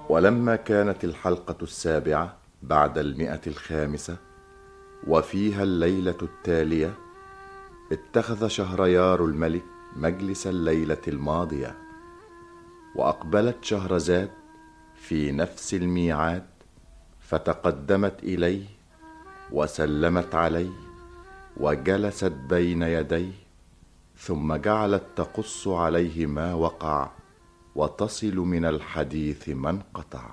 ولما كانت الحلقة السابعة بعد المئة الخامسة وفيها الليلة التالية اتخذ شهريار الملك مجلس الليلة الماضية وأقبلت شهرزاد في نفس الميعاد فتقدمت إليه وسلمت عليه وجلست بين يديه ثم جعلت تقص عليه ما وقع وتصل من الحديث ما انقطع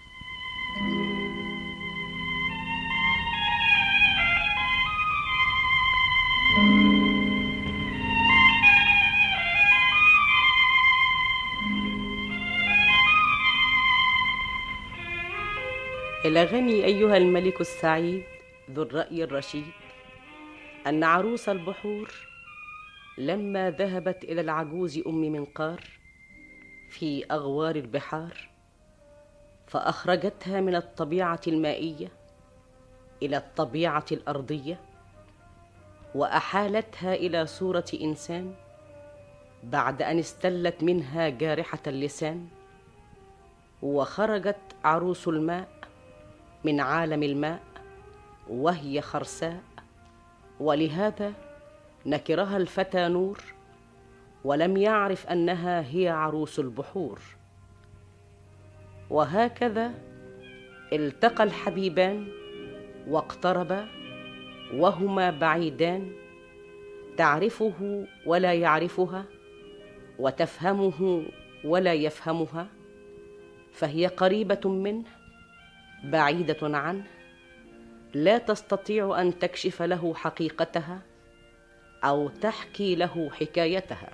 بلغني أيها الملك السعيد ذو الرأي الرشيد أن عروس البحور لما ذهبت إلى العجوز أم منقار في أغوار البحار فأخرجتها من الطبيعة المائية إلى الطبيعة الأرضية وأحالتها إلى صورة إنسان بعد أن استلت منها جارحة اللسان وخرجت عروس الماء من عالم الماء وهي خرساء ولهذا نكرها الفتى نور ولم يعرف انها هي عروس البحور وهكذا التقى الحبيبان واقتربا وهما بعيدان تعرفه ولا يعرفها وتفهمه ولا يفهمها فهي قريبه منه بعيده عنه لا تستطيع ان تكشف له حقيقتها او تحكي له حكايتها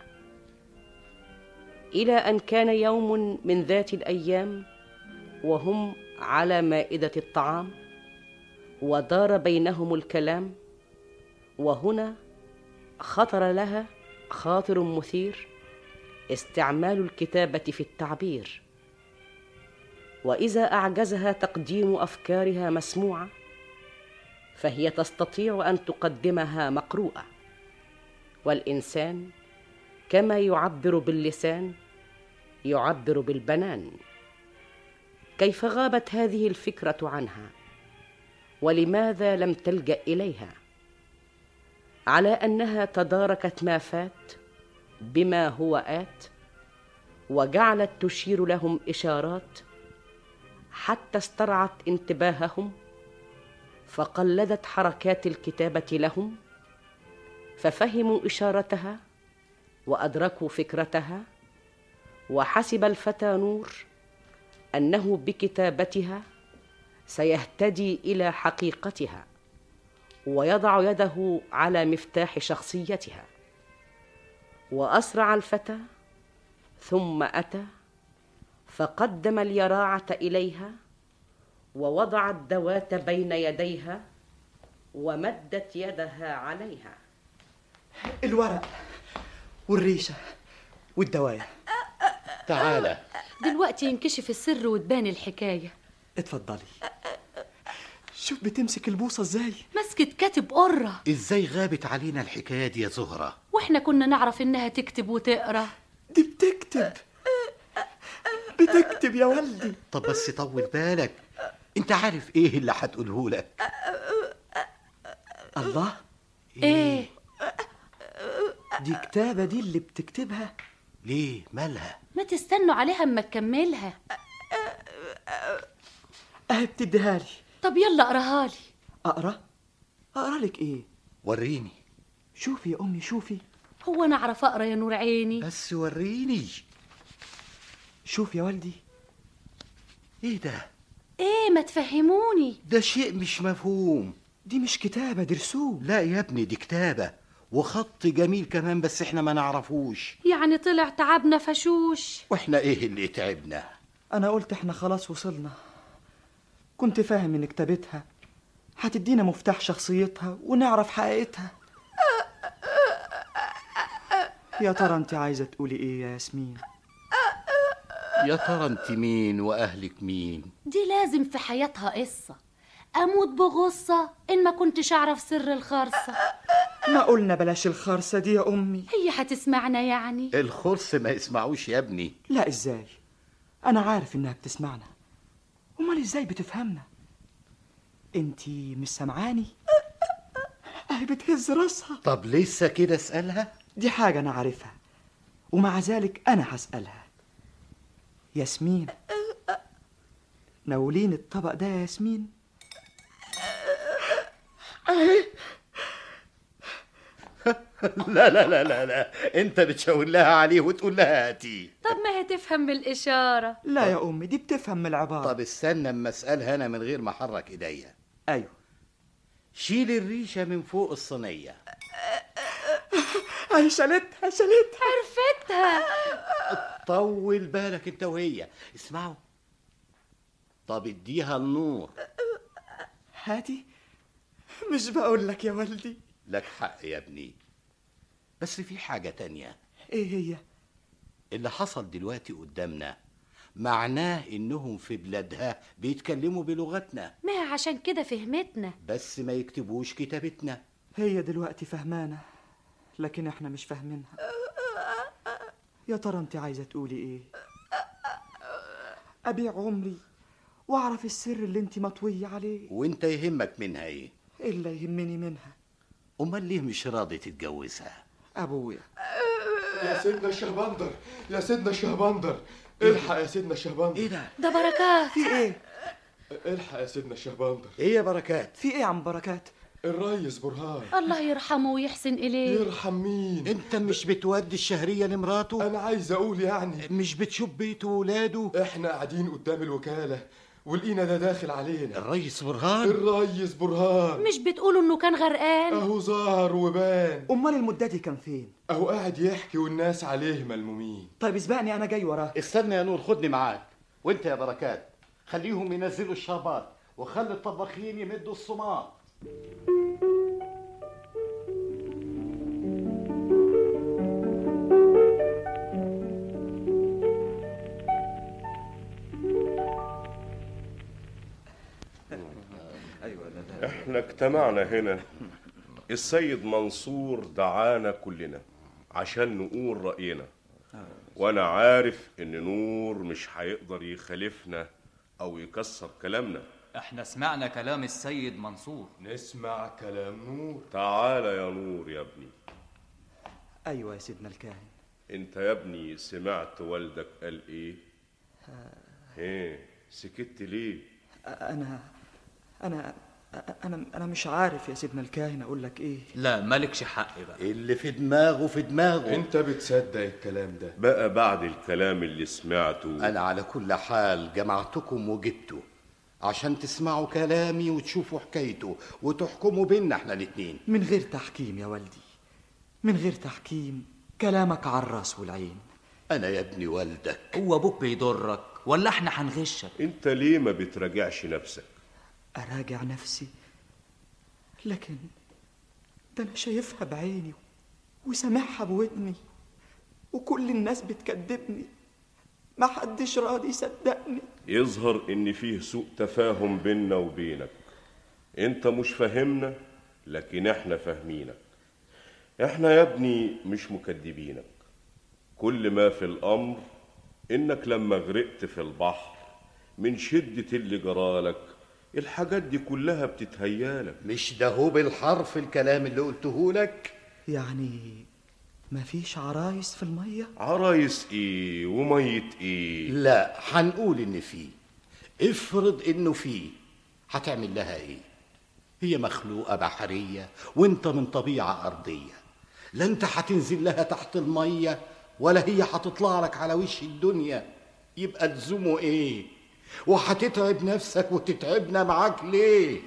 الى ان كان يوم من ذات الايام وهم على مائده الطعام ودار بينهم الكلام وهنا خطر لها خاطر مثير استعمال الكتابه في التعبير واذا اعجزها تقديم افكارها مسموعه فهي تستطيع ان تقدمها مقروءه والانسان كما يعبر باللسان يعبر بالبنان كيف غابت هذه الفكره عنها ولماذا لم تلجا اليها على انها تداركت ما فات بما هو ات وجعلت تشير لهم اشارات حتى استرعت انتباههم فقلدت حركات الكتابه لهم ففهموا اشارتها وادركوا فكرتها وحسب الفتى نور انه بكتابتها سيهتدي الى حقيقتها ويضع يده على مفتاح شخصيتها واسرع الفتى ثم اتى فقدم اليراعه اليها ووضع الدوات بين يديها ومدت يدها عليها الورق والريشة والدوايا تعالى دلوقتي ينكشف السر وتبان الحكاية اتفضلي شوف بتمسك البوصة ازاي مسكت كاتب قرة ازاي غابت علينا الحكايه دي يا زهره واحنا كنا نعرف انها تكتب وتقرا دي بتكتب بتكتب يا ولدي طب بس طول بالك انت عارف ايه اللي هتقوله لك الله ايه دي كتابة دي اللي بتكتبها ليه مالها ما تستنوا عليها اما تكملها اهي بتديها لي طب يلا اقراها لي اقرا اقرا لك ايه وريني شوفي يا امي شوفي هو انا اعرف اقرا يا نور عيني بس وريني شوف يا والدي ايه ده ايه ما تفهموني ده شيء مش مفهوم دي مش كتابة دي رسوم لا يا ابني دي كتابه وخط جميل كمان بس احنا ما نعرفوش يعني طلع تعبنا فشوش واحنا ايه اللي تعبنا انا قلت احنا خلاص وصلنا كنت فاهم ان كتابتها هتدينا مفتاح شخصيتها ونعرف حقيقتها يا ترى انت عايزة تقولي ايه يا ياسمين يا ترى انت مين واهلك مين دي لازم في حياتها قصة اموت بغصة ان ما كنتش اعرف سر الخرصة ما قلنا بلاش الخرصة دي يا امي هي هتسمعنا يعني الخرس ما يسمعوش يا ابني لا ازاي انا عارف انها بتسمعنا امال ازاي بتفهمنا انتي مش سامعاني اهي بتهز راسها طب لسه كده اسألها دي حاجة أنا عارفها ومع ذلك أنا هسألها ياسمين ناولين الطبق ده يا ياسمين لا لا لا لا لا انت بتشاور لها عليه وتقول لها هاتي طب ما هي تفهم بالإشارة لا يا أمي دي بتفهم من العبارة طب استنى اما اسالها انا من غير ما احرك ايديا أيوه شيل الريشه من فوق الصينيه أي شالتها شالتها عرفتها طول بالك انت وهي اسمعوا طب اديها النور هاتي مش بقول لك يا والدي لك حق يا ابني بس في حاجة تانية إيه هي اللي حصل دلوقتي قدامنا معناه انهم في بلادها بيتكلموا بلغتنا ما هي عشان كده فهمتنا بس ما يكتبوش كتابتنا هي دلوقتي فهمانة لكن احنا مش فاهمينها يا ترى انت عايزة تقولي ايه أبيع عمري وأعرف السر اللي انت مطوية عليه وانت يهمك منها ايه إلا يهمني منها امال ليه مش راضي تتجوزها أبويا يا سيدنا الشهبندر يا سيدنا الشهبندر الحق يا سيدنا الشهبندر ايه ده ده بركات في ايه الحق يا سيدنا الشهبندر ايه يا بركات في ايه يا عم بركات الريس برهان الله يرحمه ويحسن إليه يرحم مين انت مش بتودي الشهرية لمراته انا عايز اقول يعني مش بتشوف بيته وولاده احنا قاعدين قدام الوكالة ولقينا ده داخل علينا الريس برهان الريس برهان مش بتقولوا إنه كان غرقان اهو ظهر وبان أمال المدة كان فين اهو قاعد يحكي والناس عليه ملمومين طيب اسبقني أنا جاي وراه استنى يا نور خدني معاك وانت يا بركات خليهم ينزلوا الشربات وخلي الطباخين يمدوا الصمام احنا اجتمعنا هنا السيد منصور دعانا كلنا عشان نقول رأينا وانا عارف ان نور مش هيقدر يخالفنا او يكسر كلامنا احنا سمعنا كلام السيد منصور نسمع كلام نور تعال يا نور يا ابني أيوة يا سيدنا الكاهن انت يا ابني سمعت والدك قال ايه ايه سكت ليه أنا أنا أنا أنا مش عارف يا سيدنا الكاهن أقول لك إيه لا مالكش حق بقى اللي في دماغه في دماغه انت بتصدق الكلام ده بقى بعد الكلام اللي سمعته انا على كل حال جمعتكم وجبته عشان تسمعوا كلامي وتشوفوا حكايته وتحكموا بينا احنا الاتنين من غير تحكيم يا والدي من غير تحكيم كلامك على الراس والعين انا يا ابني والدك هو ابوك بيضرك ولا احنا هنغشك انت ليه ما بتراجعش نفسك أراجع نفسي لكن ده أنا شايفها بعيني وسامعها بودني وكل الناس بتكذبني ما حدش راضي يصدقني يظهر ان فيه سوء تفاهم بيننا وبينك انت مش فاهمنا لكن احنا فاهمينك احنا يا ابني مش مكدبينك كل ما في الامر انك لما غرقت في البحر من شدة اللي جرالك الحاجات دي كلها بتتهيالك مش ده هو بالحرف الكلام اللي قلته لك يعني مفيش عرايس في المية عرايس ايه وميت ايه لا هنقول ان فيه افرض انه فيه هتعمل لها ايه هي مخلوقة بحرية وانت من طبيعة أرضية لا انت هتنزل لها تحت المية ولا هي هتطلع لك على وش الدنيا يبقى تزومه ايه وهتتعب نفسك وتتعبنا معاك ليه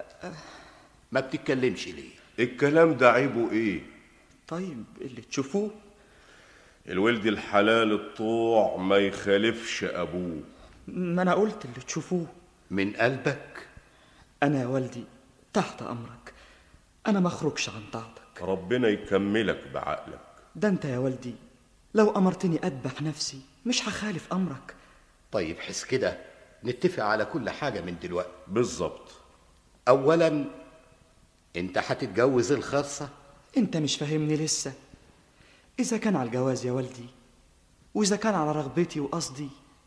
ما بتتكلمش ليه الكلام ده عيبه ايه طيب اللي تشوفوه الولد الحلال الطوع ما يخالفش ابوه ما أنا قلت اللي تشوفوه من قلبك أنا يا والدي تحت أمرك أنا ما أخرجش عن طاعتك ربنا يكملك بعقلك ده أنت يا والدي لو أمرتني أذبح نفسي مش هخالف أمرك طيب حس كده نتفق على كل حاجة من دلوقتي بالظبط أولا أنت هتتجوز الخرصة أنت مش فاهمني لسه إذا كان على الجواز يا والدي وإذا كان على رغبتي وقصدي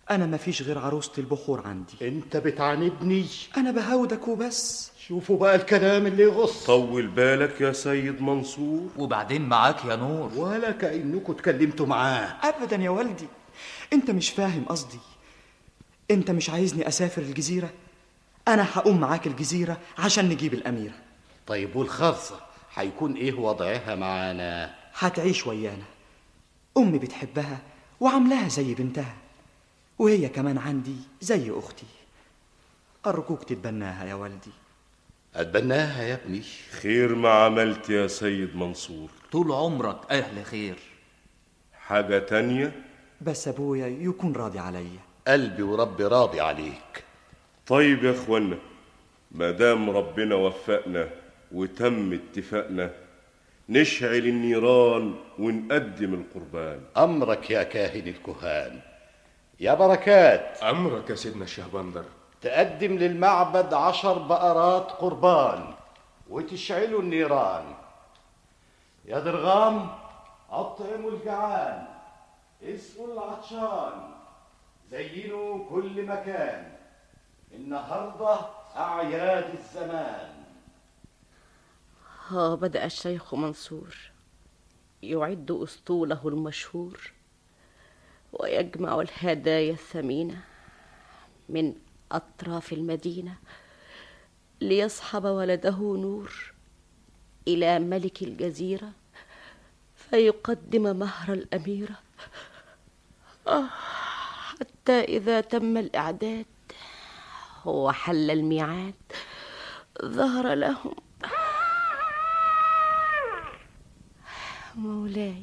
أنا مفيش غير عروسة البخور عندي انت بتعاندني أنا بهودك وبس شوفوا بقى الكلام اللي يغص طول بالك يا سيد منصور وبعدين معاك يا نور ولا كأنكم اتكلمتوا معاه أبدا يا والدي أنت مش فاهم قصدي أنت مش عايزني أسافر الجزيرة أنا هقوم معاك الجزيرة عشان نجيب الأميرة طيب والخرصة هيكون ايه وضعها معانا هتعيش ويانا أمي بتحبها وعاملاها زي بنتها وهي كمان عندي زي أختي أرجوك تتبناها يا والدي اتبناها يا ابني خير ما عملت يا سيد منصور طول عمرك أهل خير حاجة تانية بس أبويا يكون راضي عليا قلبي وربي راضي عليك طيب يا اخوانا ما دام ربنا وفقنا وتم اتفاقنا نشعل النيران ونقدم القربان امرك يا كاهن الكهان يا بركات أمرك يا سيدنا الشهبندر تقدم للمعبد عشر بقرات قربان وتشعلوا النيران يا درغام أطعموا الجعان اسقوا العطشان زينوا كل مكان النهاردة أعياد الزمان ها بدأ الشيخ منصور يعد أسطوله المشهور ويجمع الهدايا الثمينة من أطراف المدينة ليصحب ولده نور إلى ملك الجزيرة فيقدم مهر الأميرة آه حتى إذا تم الإعداد وحل الميعاد ظهر لهم مولاي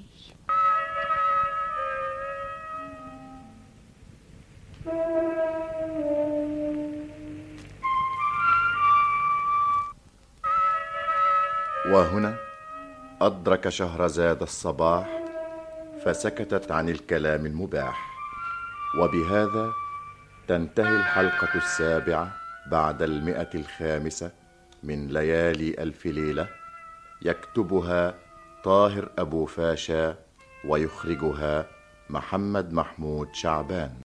وهنا أدرك شهرزاد الصباح فسكتت عن الكلام المباح وبهذا تنتهي الحلقة السابعة بعد المئة الخامسة من ليالي ألف ليلة يكتبها طاهر أبو فاشا ويخرجها محمد محمود شعبان